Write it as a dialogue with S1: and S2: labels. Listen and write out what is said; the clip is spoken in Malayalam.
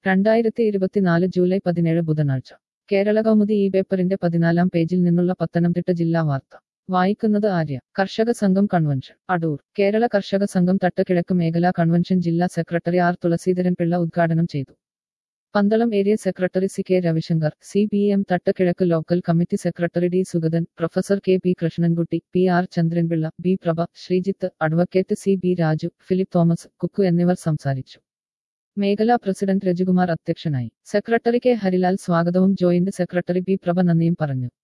S1: രണ്ടായിരത്തി ഇരുപത്തിനാല് ജൂലൈ പതിനേഴ് ബുധനാഴ്ച കേരള കൗമുദി ഈ പേപ്പറിന്റെ പതിനാലാം പേജിൽ നിന്നുള്ള പത്തനംതിട്ട ജില്ലാ വാർത്ത വായിക്കുന്നത് ആര്യ കർഷക സംഘം കൺവെൻഷൻ അടൂർ കേരള കർഷക സംഘം തട്ടക്കിഴക്ക് മേഖലാ കൺവെൻഷൻ ജില്ലാ സെക്രട്ടറി ആർ തുളസീധരൻ പിള്ള ഉദ്ഘാടനം ചെയ്തു Pandalam area secretary C K Ravishankar C P M Thattakizhakku local committee secretary D Sugathan professor K P Krishnankutty P R Chandranpillai B Prabha Sreejith advocate C B Raju Philip Thomas Kukku എന്നിവർ സംസാരിച്ചു മേഖലാ പ്രസിഡന്റ് രജികുമാർ അധ്യക്ഷനായി സെക്രട്ടറി കെ ഹരിലാൽ സ്വാഗതവും ജോയിന്റ് സെക്രട്ടറി ബി പ്രഭ നന്ദിയും പറഞ്ഞു